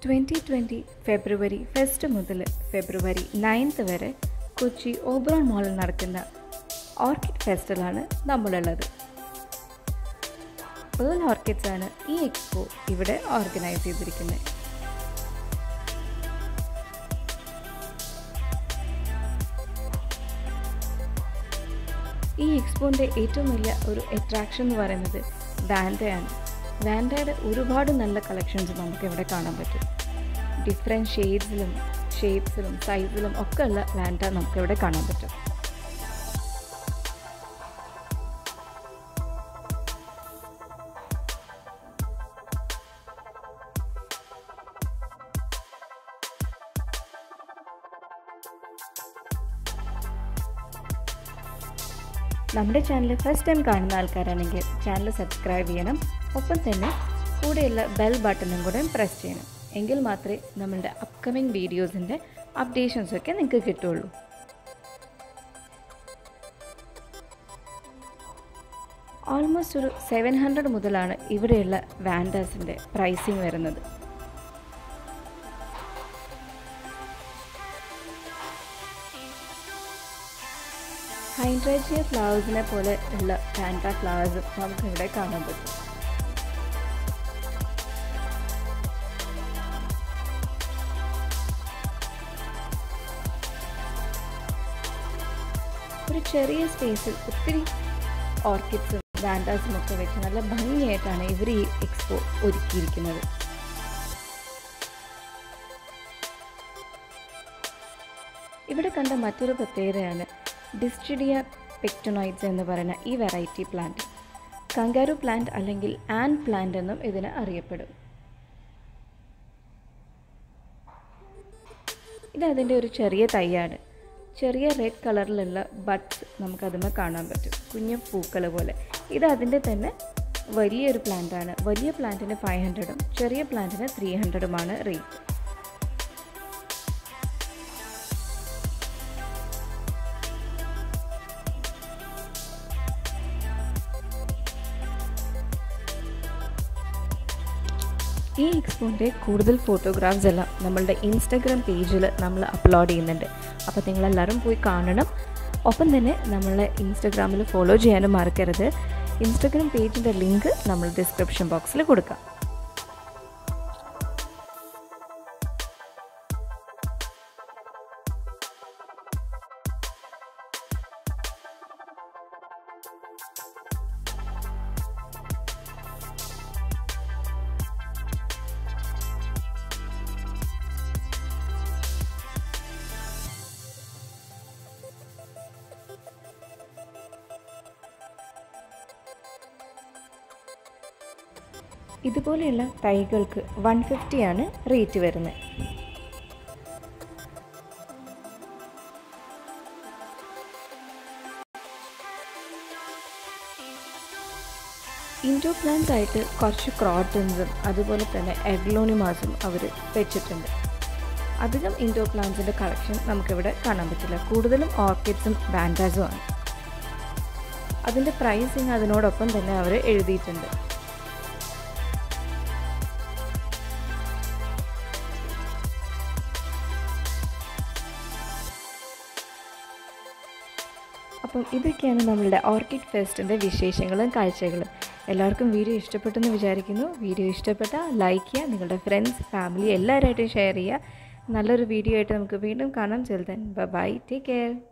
twenty twenty ഫെബ്രുവരി first മുതൽ ഫെബ്രുവരി ninth വരെ Kochi Oberon മാളിൽ നടക്കുന്ന ഓർക്കിഡ് ഫെസ്റ്റിലാണ് നമ്മളുള്ളത് പേൾ ഓർക്കിഡ്സ് ആണ് ഈ എക്സ്പോ ഇവിടെ ഓർഗനൈസ് ചെയ്തിരിക്കുന്നത് ഈ എക്സ്പോൻ്റെ ഏറ്റവും വലിയ ഒരു അട്രാക്ഷൻ എന്ന് പറയുന്നത് വാൻഡയാണ് വാൻഡയുടെ ഒരുപാട് നല്ല കളക്ഷൻസ് നമുക്ക് ഇവിടെ കാണാൻ പറ്റും ഡിഫറെൻറ്റ് ഷെയ്ഡ്സിലും ഷേപ്സിലും സൈസിലും ഒക്കെ ഉള്ള വാൻഡ നമുക്കിവിടെ കാണാൻ പറ്റും നമ്മുടെ ചാനൽ ഫസ്റ്റ് ടൈം കാണുന്ന ആൾക്കാരാണെങ്കിൽ ചാനൽ സബ്സ്ക്രൈബ് ചെയ്യണം ഒപ്പം തന്നെ കൂടെയുള്ള ബെൽ ബട്ടണും കൂടെ പ്രസ് ചെയ്യണം എങ്കിൽ മാത്രമേ നമ്മളുടെ അപ്കമിങ് വീഡിയോസിൻ്റെ അപ്ഡേഷൻസൊക്കെ നിങ്ങൾക്ക് കിട്ടുള്ളൂ ഓൾമോസ്റ്റ് ഒരു സെവൻ ഹൺഡ്രഡ് മുതലാണ് ഇവിടെയുള്ള വാൻഡാസിൻ്റെ പ്രൈസിങ് വരുന്നത് ഹൈഡ്രേജിയ ഫ്ലവേഴ്സിനെ പോലെ ഉള്ള പാൻറ്റ ഫ്ലവേഴ്സും നമുക്കിവിടെ കാണാൻ പറ്റും ഒരു ചെറിയ സ്പേസിൽ ഒത്തിരി ഓർക്കിഡ്സും വാൻഡാസും ഒക്കെ വെച്ച് നല്ല ഭംഗിയായിട്ടാണ് ഇവർ ഈ എക്സ്പോ ഒരുക്കിയിരിക്കുന്നത് ഇവിടെ കണ്ട മറ്റൊരു പ്രത്യേകതയാണ് ഡിസ്റ്റിഡിയ പെക്ടോണോയിഡ്സ് എന്ന് പറയുന്ന ഈ വെറൈറ്റി പ്ലാന്റ് കങ്കാരു പ്ലാന്റ് അല്ലെങ്കിൽ ആൻ പ്ലാന്റ് എന്നും ഇതിന് അറിയപ്പെടും ഇത് അതിൻ്റെ ഒരു ചെറിയ തൈയാണ് ചെറിയ റെഡ് കളറിലുള്ള ബഡ്സ് നമുക്കതിമേ കാണാൻ പറ്റും കുഞ്ഞു പൂക്കൾ പോലെ ഇത് അതിൻ്റെ തന്നെ വലിയൊരു പ്ലാന്റാണ് വലിയ പ്ലാന്റിന് ഫൈവ് ഹൺഡ്രഡും ചെറിയ പ്ലാന്റിന് ത്രീ ഹൺഡ്രഡുമാണ് റേറ്റ് ഈ എക്സ്പോൻ്റെ കൂടുതൽ ഫോട്ടോഗ്രാഫ്സ് എല്ലാം നമ്മളുടെ ഇൻസ്റ്റാഗ്രാം പേജിൽ നമ്മൾ അപ്ലോഡ് ചെയ്യുന്നുണ്ട് അപ്പോൾ നിങ്ങളെല്ലാവരും പോയി കാണണം ഒപ്പം തന്നെ നമ്മളെ ഇൻസ്റ്റാഗ്രാമിൽ ഫോളോ ചെയ്യാനും മറക്കരുത് ഇൻസ്റ്റാഗ്രാം പേജിൻ്റെ ലിങ്ക് നമ്മൾ ഡിസ്ക്രിപ്ഷൻ ബോക്സിൽ കൊടുക്കാം ഇതുപോലെയുള്ള തൈകൾക്ക് വൺ ഫിഫ്റ്റിയാണ് റേറ്റ് വരുന്നത് ഇൻഡോ പ്ലാന്റ്സ് ആയിട്ട് കുറച്ച് ക്രോട്ടൻസും അതുപോലെ തന്നെ എഗ്ലോണിമാസും അവർ വെച്ചിട്ടുണ്ട് അധികം ഇൻഡോ പ്ലാന്റ്സിൻ്റെ കളക്ഷൻ നമുക്കിവിടെ കാണാൻ പറ്റില്ല കൂടുതലും ഓർക്കിഡ്സും ബാൻഡാസും ആണ് അതിൻ്റെ പ്രൈസിങ് അതിനോടൊപ്പം തന്നെ അവർ എഴുതിയിട്ടുണ്ട് അപ്പം ഇതൊക്കെയാണ് നമ്മളുടെ ഓർക്കിഡ് ഫെസ്റ്റിൻ്റെ വിശേഷങ്ങളും കാഴ്ചകളും എല്ലാവർക്കും വീഡിയോ ഇഷ്ടപ്പെട്ടെന്ന് വിചാരിക്കുന്നു വീഡിയോ ഇഷ്ടപ്പെട്ടാൽ ലൈക്ക് ചെയ്യുക നിങ്ങളുടെ ഫ്രണ്ട്സ് ഫാമിലി എല്ലാവരുമായിട്ടും ഷെയർ ചെയ്യുക നല്ലൊരു വീഡിയോ ആയിട്ട് നമുക്ക് വീണ്ടും കാണാം ചെലുതൻ ബൈ ടേക്ക് കെയർ